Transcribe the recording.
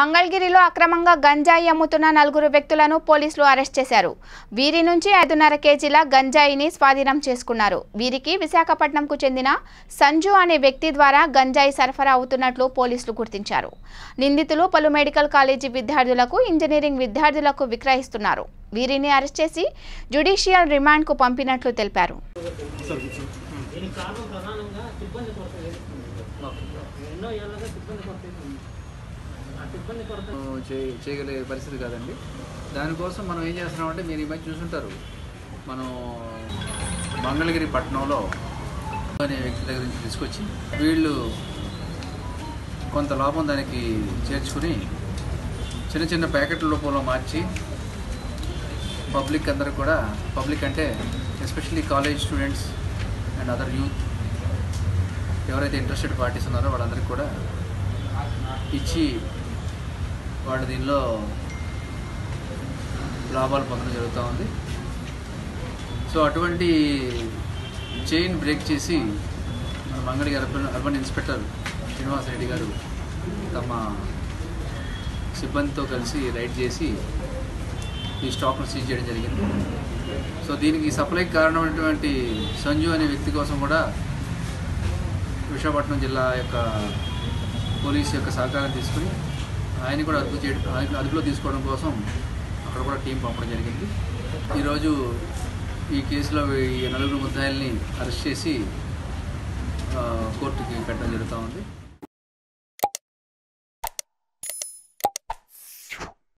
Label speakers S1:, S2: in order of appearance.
S1: మంగళగిరిలో అక్రమంగా గంజాయి అమ్ముతున్న నలుగురు వ్యక్తులను పోలీసులు అరెస్ట్ చేశారు వీరి నుంచి ఐదున్నర కేజీల గంజాయిని స్వాధీనం చేసుకున్నారు వీరికి విశాఖపట్నంకు చెందిన సంజు అనే వ్యక్తి ద్వారా గంజాయి సరఫరా అవుతున్నట్లు పోలీసులు గుర్తించారు నిందితులు పలు మెడికల్ కాలేజీ విద్యార్థులకు ఇంజనీరింగ్ విద్యార్థులకు విక్రయిస్తున్నారు వీరిని అరెస్ట్ చేసి జ్యుడిషియల్ రిమాండ్కు పంపినట్లు తెలిపారు
S2: దీనికి కారణం ప్రధానంగా సిబ్బంది కొరత ఎన్నో ఏళ్ళగా సిబ్బంది కొరత ఉంది. ఆ సిబ్బంది కొరత
S3: చే- చేయగలిగే పరిస్థితి కాదండి దానికోసం మనం ఏం చేస్తున్నామంటే మీరు ఈ మధ్య చూసుంటారు మనం మంగళగిరి పట్టణంలో అనే వ్యక్తి దగ్గర నుంచి తీసుకొచ్చి వీళ్ళు కొంత లాభం దానికి చేర్చుకుని చిన్న చిన్న ప్యాకెట్ల రూపంలో మార్చి పబ్లిక్ అందరూ కూడా పబ్లిక్ అంటే especially college students and other youth ఎవరైతే ఇంట్రెస్టెడ్ పార్టీస్ ఉన్నారో వాళ్ళందరికీ కూడా ఇచ్చి వాళ్ళు దీనిలో లాభాలు పొందడం జరుగుతూ ఉంది సో అటువంటి చైన్ బ్రేక్ చేసి మన Mangalagiri urban urban inspector Srinivas Reddy garu తమ సిబ్బందితో కలిసి రైడ్ చేసి ఈ స్టాక్ను సీజ్ చేయడం జరిగింది సో దీనికి సప్లైకి కారణమైనటువంటి సంజు అనే వ్యక్తి కోసం కూడా విశాఖపట్నం జిల్లా యొక్క పోలీస్ యొక్క సహకారం తీసుకుని ఆయన కూడా అదుపు చేయడం ఆయన అదుపులో తీసుకోవడం కోసం అక్కడ కూడా టీం పంపడం జరిగింది ఈరోజు ఈ కేసులో ఈ నలుగురు ముద్దాయిల్ని అరెస్ట్ చేసి ఆ, కోర్టుకి పెట్టడం జరుగుతూ ఉంది